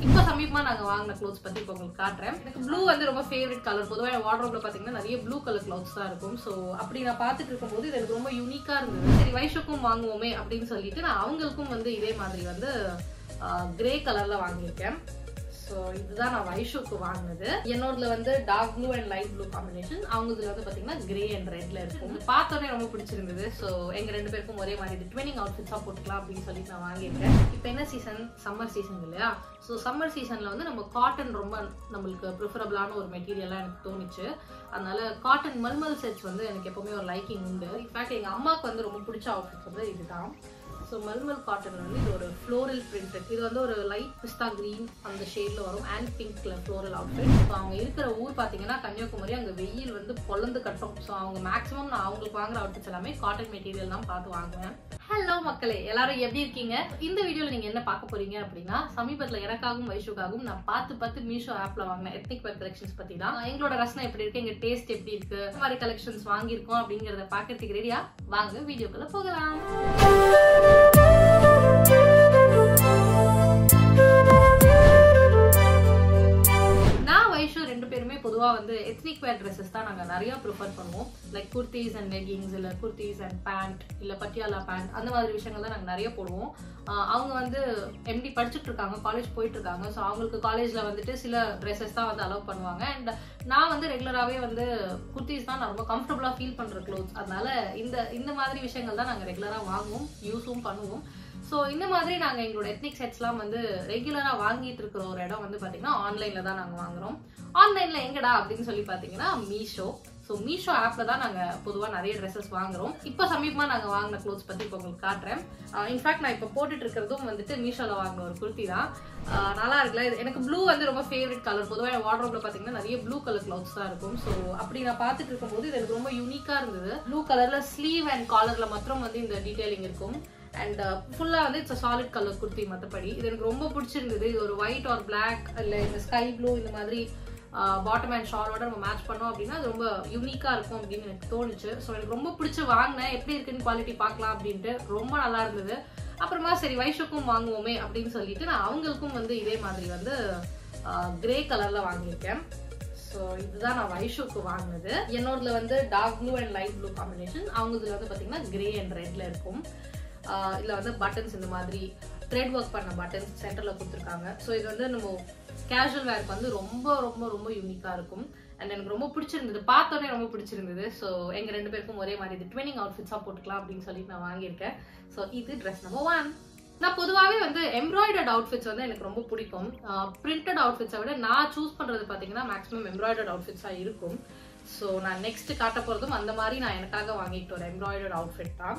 இப்போ சமீபமா நாங்க வாங்கின க்ளோத்ஸ் பத்தி இப்போ உங்களுக்கு காட்டுறேன் எனக்கு ப்ளூ வந்து ரொம்ப ஃபேவரட் கலர் பொதுவாக என் வார்ட்ரோப்ல பாத்தீங்கன்னா நிறைய ப்ளூ கலர் க்ளோத்ஸ் தான் இருக்கும் ஸோ அப்படி நான் பார்த்துட்டு இருக்கும்போது இது எனக்கு ரொம்ப யூனிக்கா இருந்தது சரி வைஷுக்கும் வாங்குவோமே அப்படின்னு சொல்லிட்டு நான் அவங்களுக்கும் வந்து இதே மாதிரி வந்து கிரே கலர்ல வாங்கியிருக்கேன் ஸோ இதுதான் நான் வைஷுக்கு வாங்கினது என்னோடதுல வந்து dark blue and light blue combination அவங்கதுல வந்து பாத்தீங்கன்னா கிரே அண்ட் ரெட்ல இருக்கும் பார்த்தோன்னே ரொம்ப பிடிச்சிருந்தது ஸோ எங்க ரெண்டு பேருக்கும் ஒரே மாதிரி இது ட்வினிங் அவுட்ஃபிட்ஸா போட்டுக்கலாம் அப்படின்னு சொல்லிட்டு நான் வாங்கியிருக்கேன் இப்போ என்ன சீசன் சம்மர் சீசன் இல்லையா ஸோ சம்மர் சீசன்ல வந்து நம்ம காட்டன் ரொம்ப நம்மளுக்கு ப்ரிஃபரபிளான ஒரு மெட்டீரியலா எனக்கு தோணுச்சு அதனால காட்டன் மல்மல் செட்ஸ் வந்து எனக்கு எப்பவுமே ஒரு லைக்கிங் உண்டு இன்ஃபேக்ட் எங்க அம்மாவுக்கு வந்து ரொம்ப பிடிச்ச அவுட்ஃபிட் வந்து இதுதான் ஸோ மல்மல் காட்டன்ல வந்து இது ஒரு ஃப்ளோரல் பிரிண்டட் இது வந்து ஒரு லைட் பிஸ்தா கிரீன் அந்த ஷேட்ல வரும் அண்ட் பிங்க்ல ஃப்ளோரல் அவுட்ஃபிட் ஸோ அவங்க இருக்கிற ஊர் பார்த்தீங்கன்னா கன்னியாகுமரி அங்கே வெயில் வந்து பொழந்து கட்டும் ஸோ அவங்க மேக்ஸிமம் நான் அவங்களுக்கு வாங்குற அவுட்ஃபிட்ஸ் எல்லாமே காட்டன் மெட்டீரியல் தான் பார்த்து வாங்குவேன் ஹலோ மக்களே எல்லாரும் எப்படி இருக்கீங்க இந்த வீடியோல நீங்க என்ன பார்க்க போறீங்க அப்படின்னா சமீபத்துல எனக்காகவும் வைஷுக்காகவும் நான் பார்த்து பார்த்து மீஷோ ஆப்ல வாங்கின எத்னிக் வேர் கலெக்ஷன்ஸ் பத்தி தான் எங்களோட ரசனை எப்படி இருக்கு எங்க டேஸ்ட் எப்படி இருக்கு இந்த மாதிரி கலெக்ஷன்ஸ் வாங்கியிருக்கோம் அப்படிங்கறத பாக்கிறதுக்கு ரெடியா வாங்க வீடியோக்குள்ள போகலாம் நான் வைஷு ரெண்டு பேருமே பொதுவா வந்து எத்னிக் வேர் ட்ரெஸ்ஸஸ் தான் நாங்க நிறைய ப்ரிஃபர் பண்ணுவோம் லைக் குர்த்திஸ் அண்ட் லெகிங்ஸ் இல்ல குர்த்திஸ் அண்ட் பேண்ட் இல்ல பட்டியாலா பேண்ட் அந்த மாதிரி விஷயங்கள் தான் நாங்க நிறைய போடுவோம் ஆஹ் அவங்க வந்து எம்டி படிச்சுட்டு இருக்காங்க காலேஜ் போயிட்டு இருக்காங்க ஸோ அவங்களுக்கு காலேஜ்ல வந்துட்டு சில ட்ரெஸ்ஸஸ் தான் வந்து அலோவ் பண்ணுவாங்க அண்ட் நான் வந்து ரெகுலராகவே வந்து குர்த்திஸ் தான் நான் ரொம்ப கம்ஃபர்டபுளாக ஃபீல் பண்ற க்ளோத்ஸ் அதனால இந்த இந்த மாதிரி விஷயங்கள் தான் நாங்கள் ரெகுலராக வாங்குவோம் யூஸும் பண்ணுவோம் ஸோ இந்த மாதிரி நாங்கள் எங்களோட எத்னிக் செட்ஸ்லாம் வந்து ரெகுலராக வாங்கிட்டு இருக்கிற ஒரு இடம் வந்து பார்த்தீங்கன்னா ஆன்லைனில் தான் நாங்கள் வாங்குறோம் ஆன்லைனில் எங்கடா அப்படின்னு சொல்லி பார்த்தீங்கன்னா மீஷோ ஸோ மீஷோ ஆப்ல தான் நாங்கள் பொதுவாக நிறைய ட்ரெஸ்ஸஸ் வாங்குறோம் இப்போ சமீபமாக நாங்கள் வாங்கின க்ளோத்ஸ் பற்றி இப்போ உங்களுக்கு காட்டுறேன் இன்ஃபேக்ட் நான் இப்போ போட்டுட்டு இருக்கிறதும் வந்துட்டு மீஷோவில் வாங்கின ஒரு குர்த்தி தான் ஆஹ் நல்லா இருக்குல்ல இது எனக்கு ப்ளூ வந்து ரொம்ப ஃபேவரட் கலர் பொதுவாக என் வார்ட்ரோப்ல பார்த்தீங்கன்னா நிறைய ப்ளூ கலர் க்ளவுட்ஸ் தான் இருக்கும் ஸோ அப்படி நான் பார்த்துட்டு இருக்கும்போது இது எனக்கு ரொம்ப யூனிக்கா இருந்தது ப்ளூ கலர்ல ஸ்லீவ் அண்ட் காலர்ல மாத்திரம் வந்து இந்த டீடைலிங் இருக்கும் அண்ட் ஃபுல்லாக வந்து இட்ஸ் சாலிட் கலர் குர்த்தி மற்றபடி இது எனக்கு ரொம்ப பிடிச்சிருந்தது இது ஒரு ஒயிட் ஆர் பிளாக் இல்லை இந்த ஸ்கை ப்ளூ இந்த மாதிரி பாட்டம் அண்ட் ஷாலோட நம்ம மேட்ச் பண்ணோம் அப்படின்னா அது ரொம்ப யூனிக்காக இருக்கும் அப்படின்னு எனக்கு தோணுச்சு ஸோ எனக்கு ரொம்ப பிடிச்சி வாங்கினேன் எப்படி இருக்குன்னு குவாலிட்டி பார்க்கலாம் அப்படின்ட்டு ரொம்ப நல்லா இருந்தது அப்புறமா சரி வைஷுக்கும் வாங்குவோமே அப்படின்னு சொல்லிட்டு நான் அவங்களுக்கும் வந்து இதே மாதிரி வந்து கிரே கலர்ல வாங்கியிருக்கேன் ஸோ இதுதான் நான் வைஷுக்கு வாங்கினது என்னோடதுல வந்து dark blue and light blue combination அவங்கதுல வந்து பார்த்தீங்கன்னா கிரே அண்ட் ரெட்ல இருக்கும் ஆஹ் இதுல வந்து பட்டன்ஸ் இந்த மாதிரி த்ரெட் ஒர்க் பண்ண பட்டன்ஸ் சென்டர்ல கொடுத்துருக்காங்க ஸோ இது வந்து நம்ம கேஷுவல் வேர்க்கு வந்து ரொம்ப ரொம்ப ரொம்ப யூனிக்கா இருக்கும் அண்ட் எனக்கு ரொம்ப பிடிச்சிருந்தது பார்த்தோன்னே ரொம்ப பிடிச்சிருந்தது ஸோ எங்க ரெண்டு பேருக்கும் ஒரே மாதிரி இது ட்வினிங் அவுட்ஃபிட்ஸா போட்டுக்கலாம் அப்படின்னு சொல்லிட்டு நான் வாங்கியிருக்கேன் ஸோ இது ட்ரெஸ் நம்பர் ஒன் நான் பொதுவாகவே வந்து எம்ப்ராய்டர்ட் அவுட்ஃபிட்ஸ் வந்து எனக்கு ரொம்ப பிடிக்கும் பிரிண்டட் அவுட்ஃபிட்ஸை விட நான் சூஸ் பண்றது பார்த்தீங்கன்னா மேக்ஸிமம் எம்ப்ராய்டர்ட் அவுட்ஃபிட்ஸாக இருக்கும் ஸோ நான் நெக்ஸ்ட் காட்ட போகிறதும் அந்த மாதிரி நான் எனக்காக வாங்கிட்டு ஒரு எம்ப்ராய்டர்ட் அவுட்ஃபிட் தான்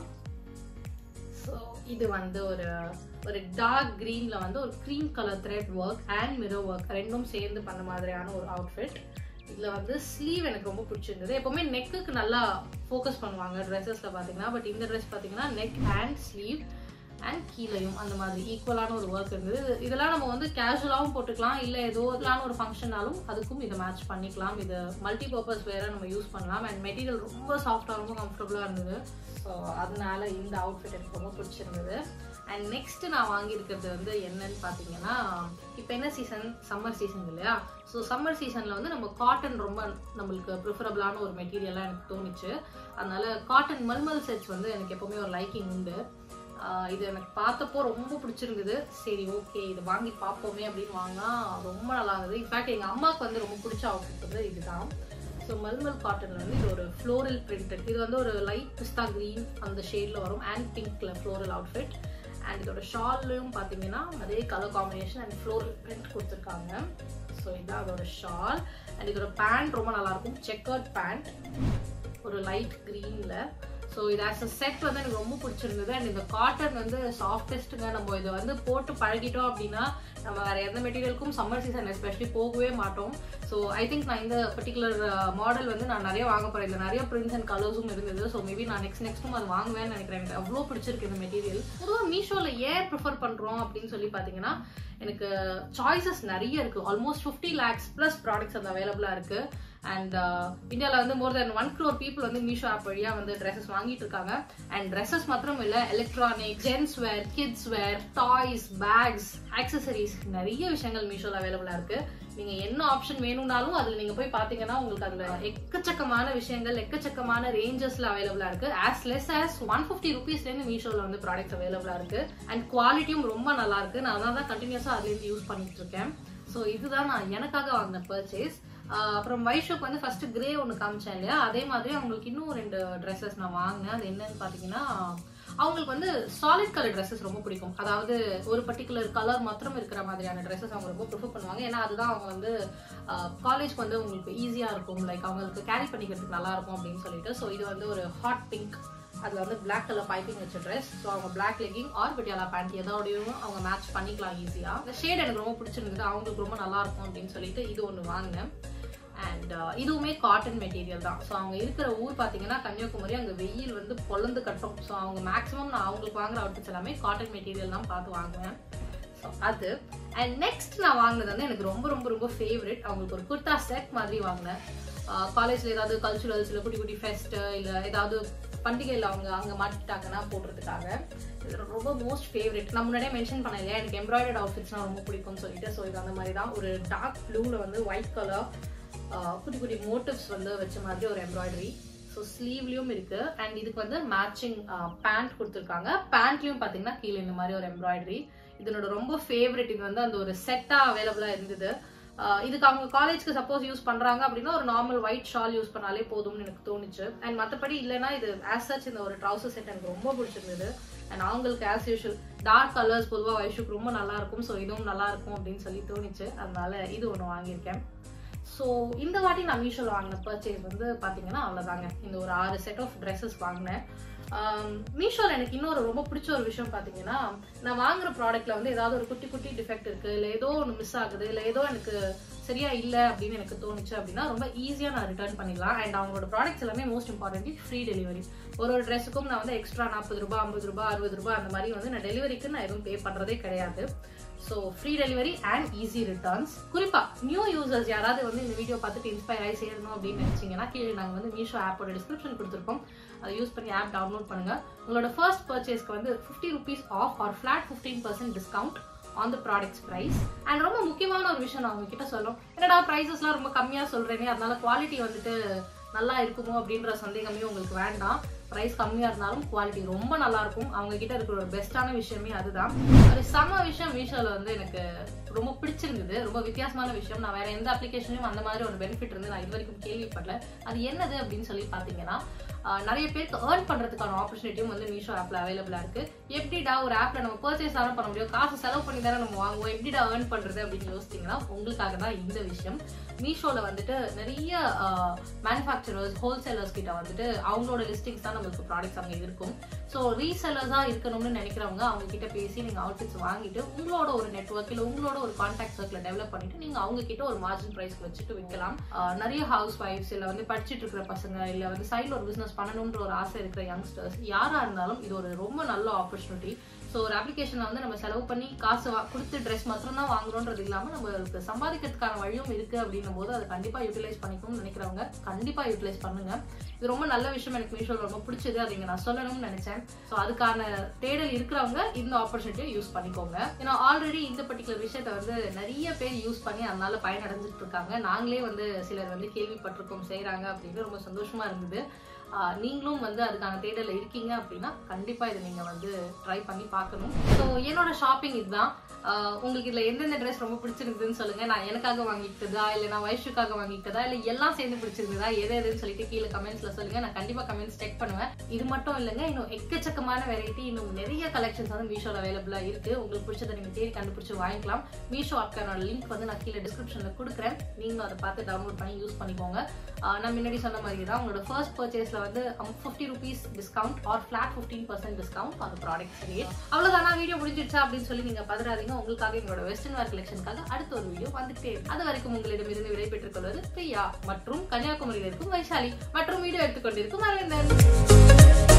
ஸோ இது வந்து ஒரு ஒரு டார்க் க்ரீன்ல வந்து ஒரு cream colour thread work and mirror work ரெண்டும் சேர்ந்து பண்ண மாதிரியான ஒரு அவுட்ஃபிட் இதுல வந்து ஸ்லீவ் எனக்கு ரொம்ப பிடிச்சிருந்தது எப்பவுமே நெக்குக்கு நல்லா ஃபோக்கஸ் பண்ணுவாங்க ட்ரெஸ்ஸஸ்ல பாத்தீங்கன்னா பட் இந்த ட்ரெஸ் பாத்தீங்கன்னா நெக் அண்ட் ஸ்லீவ் அண்ட் கீழையும் அந்த மாதிரி ஈக்குவலான ஒரு ஒர்க் இருந்தது இது- இதெல்லாம் நம்ம வந்து கேஷுவலாகவும் போட்டுக்கலாம் இல்லை ஏதோ இதெல்லாம் ஒரு ஃபங்க்ஷனாலும் அதுக்கும் இதை மேட்ச் பண்ணிக்கலாம் இது மல்டி பர்பஸ் வேற நம்ம யூஸ் பண்ணலாம் அண்ட் மெட்டீரியல் ரொம்ப சாஃப்டாக ரொம்ப கம்ஃபர்டபுளாக இருந்தது ஸோ அதனால இந்த அவுட்ஃபிட் எனக்கு ரொம்ப பிடிச்சிருந்தது அண்ட் நெக்ஸ்ட் நான் வாங்கியிருக்கிறது வந்து என்னன்னு பார்த்தீங்கன்னா இப்போ என்ன சீசன் சம்மர் சீசன் இல்லையா ஸோ சம்மர் சீசனில் வந்து நம்ம காட்டன் ரொம்ப நம்மளுக்கு ப்ரிஃபரபிளான ஒரு மெட்டீரியலாக எனக்கு தோணுச்சு அதனால காட்டன் மல்மல் செட்ஸ் வந்து எனக்கு எப்பவுமே ஒரு லைக்கிங் உண்டு ஆஹ் இது எனக்கு பார்த்தப்போ ரொம்ப பிடிச்சிருந்தது சரி ஓகே இது வாங்கி பார்ப்போமே அப்படின்னு வாங்கினா ரொம்ப நல்லா இருந்தது இன்ஃபேக்ட் எங்கள் அம்மாவுக்கு வந்து ரொம்ப பிடிச்ச அவுட்ஃபிட் வந்து இதுதான் ஸோ மல்மல் காட்டன்ல வந்து இது ஒரு ஃப்ளோரல் பிரிண்டட் இது வந்து ஒரு லைட் பிஸ்தா கிரீன் அந்த ஷேட்ல வரும் அண்ட் பிங்க்ல ஃப்ளோரல் அவுட்ஃபிட் அண்ட் இதோட ஷால்லையும் பார்த்தீங்கன்னா அதே colour combination and floral print கொடுத்துருக்காங்க ஸோ இதான் அதோட ஷால் அண்ட் இதோட பேண்ட் ரொம்ப நல்லா இருக்கும் செக்கர்ட் பேண்ட் ஒரு லைட் க்ரீன்ல ஸோ இது ஆஸ் அ செட் வந்து எனக்கு ரொம்ப பிடிச்சிருந்தது அண்ட் இந்த காட்டன் வந்து சாஃப்டஸ்ட்டுங்க நம்ம இதை வந்து போட்டு பழகிட்டோம் அப்படின்னா நம்ம வேற எந்த மெட்டீரியலுக்கும் சம்மர் சீசன் எஸ்பெஷலி போகவே மாட்டோம் ஸோ ஐ திங்க் நான் இந்த பர்டிகுலர் மாடல் வந்து நான் நிறைய வாங்க போறேன் இதில் நிறைய பிரிண்ட்ஸ் அண்ட் கலர்ஸும் இருந்தது ஸோ மேபி நான் நெக்ஸ்ட் நெக்ஸ்ட்டும் அது வாங்குவேன்னு நினைக்கிறேன் எனக்கு அவ்வளோ பிடிச்சிருக்கு இந்த மெட்டீரியல் பொதுவாக மீஷோவில் ஏன் ப்ரிஃபர் பண்ணுறோம் அப்படின்னு சொல்லி பார்த்தீங்கன்னா எனக்கு சாய்ஸஸ் நிறைய இருக்கு almost fifty lakhs plus products அந்த அவைலபிளாக இருக்கு அண்ட் இந்தியாவில் வந்து more than one crore people வந்து மீஷோ ஆப் வழியாக வந்து ட்ரெஸ்ஸஸ் வாங்கிட்டு இருக்காங்க அண்ட் ட்ரெஸ்ஸஸ் மாத்திரம் இல்லை electronic gents wear kids wear toys bags accessories நிறைய விஷயங்கள் மீஷோவில் அவைலபிளாக இருக்கு நீங்க என்ன ஆப்ஷன் வேணும்னாலும் அதுல நீங்க போய் பாத்தீங்கன்னா உங்களுக்கு அதுல எக்கச்சக்கமான விஷயங்கள் எக்கச்சக்கமான ரேஞ்சஸ்ல அவைலபிளா இருக்கு as less as one fifty ருபீஸ்ல இருந்து மீஷோல வந்து ப்ராடக்ட்ஸ் அவைலபிளா இருக்கு அண்ட் குவாலிட்டியும் ரொம்ப நல்லா இருக்கு நான் அதான் தான் கண்டினியூஸா அதுல இருந்து யூஸ் பண்ணிட்டு இருக்கேன் ஸோ இதுதான் நான் எனக்காக வாங்கின பர்ச்சேஸ் அப்புறம் வைஷோக்கு வந்து ஃபர்ஸ்ட் கிரே ஒன்று காமிச்சேன் இல்லையா அதே மாதிரி அவங்களுக்கு இன்னும் ரெண்டு ட்ரெஸ்ஸஸ் நான் வாங்கினேன் அது என்னன்னு பார்த்தீங்கன்னா அவங்களுக்கு வந்து சாலிட் கலர் ட்ரெஸ்ஸஸ் ரொம்ப பிடிக்கும் அதாவது ஒரு பர்டிகுலர் கலர் மாத்திரம் இருக்கிற மாதிரியான ட்ரெஸ்ஸஸ் அவங்க ரொம்ப ப்ரிஃபர் பண்ணுவாங்க ஏன்னா அதுதான் அவங்க வந்து காலேஜ்க்கு வந்து உங்களுக்கு ஈஸியாக இருக்கும் லைக் அவங்களுக்கு கேரி பண்ணிக்கிறதுக்கு நல்லா இருக்கும் அப்படின்னு சொல்லிட்டு ஸோ இது வந்து ஒரு ஹாட் பிங்க் அதில் வந்து பிளாக் கலர் பைப்பிங் வச்ச ட்ரெஸ் ஸோ அவங்க black legging or Patiala pant எதோடையும் அவங்க மேட்ச் பண்ணிக்கலாம் ஈஸியாக இந்த ஷேட் எனக்கு ரொம்ப பிடிச்சிருந்தது அவங்களுக்கு ரொம்ப நல்லா இருக்கும் அப்படின்னு சொல்லிட்டு இது ஒன்று வாங்கினேன் அண்ட் இதுவுமே காட்டன் மெட்டீரியல் தான் ஸோ அவங்க இருக்கிற ஊர் பார்த்தீங்கன்னா கன்னியாகுமரி அங்கே வெயில் வந்து பொழந்து கட்டும் ஸோ அவங்க மேக்ஸிமம் நான் அவங்களுக்கு வாங்குற அவுட்ஃபிட்ஸ் எல்லாமே காட்டன் மெட்டீரியல் தான் பார்த்து வாங்குவேன் ஸோ அது அண்ட் நெக்ஸ்ட் நான் வாங்கினது வந்து எனக்கு ரொம்ப ரொம்ப ரொம்ப ஃபேவரட் அவங்களுக்கு ஒரு குர்தா செட் மாதிரி வாங்கினேன் காலேஜில் ஏதாவது கல்ச்சுரல்ஸ் இல்லை குட்டி குட்டி ஃபெஸ்ட் இல்லை ஏதாவது பண்டிகையில் அவங்க அங்கே மாட்டிட்டாங்கன்னா போடுறதுக்காக இது ரொம்ப மோஸ்ட் ஃபேவரட் நான் முன்னாடியே மென்ஷன் பண்ண இல்லையா எனக்கு எம்ப்ராய்டர்ட் அவுட்ஃபிட்ஸ்லாம் ரொம்ப பிடிக்கும்னு சொல்லிட்டு ஸோ இது அந்த மாதிரி தான் ஒரு டார்க் ப்ளூவில் வந்து ஒயிட் கலர் குட்டி குட்டி மோட்டிவ்ஸ் வந்து வச்ச மாதிரி ஒரு எம்ப்ராய்டரி ஸோ ஸ்லீவ்லயும் இருக்கு அண்ட் இதுக்கு வந்து மேட்சிங் பேண்ட் கொடுத்துருக்காங்க பேண்ட்லயும் பார்த்தீங்கன்னா கீழே இந்த மாதிரி ஒரு எம்ப்ராய்டரி இதனோட ரொம்ப ஃபேவரட் இது வந்து அந்த ஒரு செட்டா அவைலபிளா இருந்தது இதுக்கு அவங்க காலேஜ்க்கு சப்போஸ் யூஸ் பண்றாங்க அப்படின்னா ஒரு நார்மல் ஒயிட் ஷால் யூஸ் பண்ணாலே போதும்னு எனக்கு தோணுச்சு அண்ட் மற்றபடி இல்லைன்னா இது ஆஸ் சச் இந்த ஒரு ட்ரௌசர் செட் எனக்கு ரொம்ப பிடிச்சிருந்தது அண்ட் அவங்களுக்கு ஆஸ் யூஷுவல் டார்க் கலர்ஸ் பொதுவாக வயசுக்கு ரொம்ப நல்லா இருக்கும் ஸோ இதுவும் நல்லா இருக்கும் அப்படின்னு சொல்லி தோணுச்சு அதனால இது ஒன்று வாங்கியிருக்கேன் ஸோ இந்த வாட்டி நான் மீஷோவில் வாங்கின பர்ச்சேஸ் வந்து பார்த்தீங்கன்னா அவ்வளோதாங்க இந்த ஒரு ஆறு செட் ஆஃப் ட்ரெஸ்ஸஸ் வாங்கினேன் மீஷோவில் எனக்கு இன்னொரு ரொம்ப பிடிச்ச ஒரு விஷயம் பார்த்தீங்கன்னா நான் வாங்குற ப்ராடக்ட்ல வந்து ஏதாவது ஒரு குட்டி குட்டி டிஃபெக்ட் இருக்கு இல்லை ஏதோ ஒன்று மிஸ் ஆகுது இல்லை ஏதோ எனக்கு சரியா இல்லை அப்படின்னு எனக்கு தோணுச்சு அப்படின்னா ரொம்ப ஈஸியாக நான் ரிட்டர்ன் பண்ணிடலாம் அண்ட் அவங்களோட ப்ராடக்ட்ஸ் எல்லாமே மோஸ்ட் இம்பார்ட்டன்ட்லி ஃப்ரீ டெலிவரி ஒரு ஒரு ட்ரெஸ்ஸுக்கும் நான் வந்து எக்ஸ்ட்ரா நாற்பது ரூபாய் ஐம்பது ரூபாய் அறுபது ரூபாய் அந்த மாதிரி வந்து நான் டெலிவரிக்கு நான் எதுவும் பே பண்ணுறதே கிடையாது so free delivery and easy returns குறிப்பாக நியூ யூசர்ஸ் யாராவது வந்து இந்த வீடியோ பார்த்துட்டு இன்ஸ்பயர் ஆகி சேரணும் அப்படின்னு நினச்சிங்கன்னா கீழே நாங்கள் வந்து மீஷோ ஆப்போட டிஸ்கிரிப்ஷன் கொடுத்துருக்கோம் அதை யூஸ் பண்ணி ஆப் டவுன்லோட் பண்ணுங்க உங்களோட ஃபர்ஸ்ட் பர்ச்சேஸ்க்கு வந்து fifty rupees off or flat fifteen percent discount on the products price and ரொம்ப முக்கியமான ஒரு விஷயம் நான் உங்ககிட்ட சொல்லும் என்னடா ப்ரைஸஸ்லாம் ரொம்ப கம்மியாக சொல்கிறேனே அதனால குவாலிட்டி வந்துட்டு நல்லா இருக்குமோ அப்படின்ற சந்தேகமே உங்களுக்கு வேண்டாம் ப்ரைஸ் கம்மியாக இருந்தாலும் குவாலிட்டி ரொம்ப நல்லா இருக்கும் அவங்க கிட்ட இருக்கிற ஒரு பெஸ்ட்டான விஷயமே அதுதான் ஒரு செம விஷயம் மீஷோவில் வந்து எனக்கு ரொம்ப பிடிச்சிருந்தது ரொம்ப வித்தியாசமான விஷயம் நான் வேற எந்த அப்ளிகேஷன்லையும் அந்த மாதிரி ஒரு பெனிஃபிட் இருந்து நான் இது வரைக்கும் கேள்விப்படல அது என்னது அப்படின்னு சொல்லி பார்த்தீங்கன்னா நிறைய பேருக்கு ஏர்ன் பண்றதுக்கான ஆப்பர்ச்சுனிட்டியும் வந்து மீஷோ ஆப்ல அவைலபிளா இருக்கு எப்படிடா ஒரு ஆப்ல நம்ம பர்ச்சேஸ் தானே பண்ண முடியும் காசு செலவு பண்ணி தானே நம்ம வாங்குவோம் எப்படிடா ஏர்ன் பண்றது அப்படின்னு யோசித்தீங்கன்னா உங்களுக்காக தான் இந்த விஷயம் மீஷோல வந்துட்டு நிறைய மேனுஃபேக்சரர்ஸ் ஹோல்சேலர்ஸ் கிட்ட வந்துட்டு அவங்களோட லிஸ்டிங்ஸ் தான் நம்மளுக்கு ப்ராடக்ட்ஸ் அங்கே இருக்கும் ஸோ ரீசெல்லர்ஸா இருக்கணும்னு நினைக்கிறவங்க அவங்க கிட்ட பேசி நீங்க அவுட்ஃபிட்ஸ் வாங்கிட்டு உங்களோட ஒரு நெட்ஒர்க் இல்லை உங்களோட ஒரு கான்டாக்ட் சர்க்கிள் டெவலப் பண்ணிட்டு நீங்க அவங்க கிட்ட ஒரு மார்ஜின் ப்ரைஸ் வச்சுட்டு விற்கலாம் நிறைய ஹவுஸ் ஒய்ஃப்ஸ் இல்லை வந்து படிச்சுட்டு இருக்கிற பசங்க இல்லை வந்து சைடில் ஒரு பிசினஸ் பண்ணணுன்ற ஒரு ஆசை இருக்கிற யங்ஸ்டர்ஸ் யாரா இருந்தாலும் இது ஒரு ரொம்ப நல்ல ஆப்பர்ச்சுனிட்டி ஸோ ஒரு அப்ளிகேஷனில் வந்து நம்ம செலவு பண்ணி காசு வா கொடுத்து ட்ரெஸ் மாத்திரம் தான் வாங்குறோன்றது இல்லாமல் நம்மளுக்கு சம்பாதிக்கிறதுக்கான வழியும் இருக்கு அப்படின்னும் போது அதை கண்டிப்பாக யூட்டிலைஸ் பண்ணிக்கணும்னு நினைக்கிறவங்க கண்டிப்பாக யூட்டிலைஸ் பண்ணுங்க இது ரொம்ப நல்ல விஷயம் எனக்கு மீஷோ ரொம்ப பிடிச்சது அதை இங்கே நான் சொல்லணும்னு நினைச்சேன் ஸோ அதுக்கான தேடல் இருக்கிறவங்க இந்த ஆப்பர்ச்சுனிட்டியை யூஸ் பண்ணிக்கோங்க ஏன்னா ஆல்ரெடி இந்த பர்டிகுலர் விஷயத்த வந்து நிறைய பேர் யூஸ் பண்ணி அதனால பயனடைஞ்சிட்டு இருக்காங்க நாங்களே வந்து சிலர் வந்து கேள்விப்பட்டிருக்கோம் செய்கிறாங்க அப்படின்னு ரொம்ப சந்தோஷமா இருந்தது நீங்களும் வந்து அதுக்கான தேடல இருக்கீங்க அப்படின்னா கண்டிப்பா இதை நீங்க வந்து ட்ரை பண்ணி பார்க்கணும் ஸோ என்னோட ஷாப்பிங் இதுதான் உங்களுக்கு இதுல எந்தெந்த ட்ரெஸ் ரொம்ப பிடிச்சிருந்ததுன்னு சொல்லுங்க நான் எனக்காக வாங்கிக்கிட்டதா இல்ல நான் வயசுக்காக வாங்கிக்கிட்டதா இல்ல எல்லாம் சேர்ந்து பிடிச்சிருந்ததா எது எதுன்னு சொல்லிட்டு கீழே கமெண்ட்ஸ்ல சொல்லுங்க நான் கண்டிப்பா கமெண்ட்ஸ் செக் பண்ணுவேன் இது மட்டும் இல்லைங்க இன்னும் எக்கச்சக்கமான வெரைட்டி இன்னும் நிறைய கலெக்ஷன்ஸ் வந்து மீஷோல அவைலபிளா இருக்கு உங்களுக்கு பிடிச்சதை நீங்க தேடி கண்டுபிடிச்சு வாங்கிக்கலாம் மீஷோ ஆப்கானோட லிங்க் வந்து நான் கீழே டிஸ்கிரிப்ஷன்ல கொடுக்குறேன் நீங்களும் அதை பார்த்து டவுன்லோட் பண்ணி யூஸ் பண்ணிக்கோங்க நான் முன்னாடி சொன்ன மாதிரி தான் உங்களோட ஃபர்ஸ்ட் பர்ச்சேஸ்ல வந்து fifty rupees discount or flat fifteen percent discount அந்த ப்ராடக்ட் ரேட் அவ்வளோதானா வீடியோ முடிஞ்சிடுச்சா அப்படின்னு சொல்லி நீங்க பதறாதீங்க உங்களுக்காக எங்களோட வெஸ்டர்ன் வேர் கலெக்ஷனுக்காக அடுத்த ஒரு வீடியோ வந்துட்டே அது வரைக்கும் உங்களிடம் இருந்து விடை பெற்றுக் கொள்வது பிரியா மற்றும் கன்னியாகுமரியில் இருக்கும் வைஷாலி மற்றும் வீடியோ எடுத்துக்கொண்டிருக்கும் அரவிந்தன்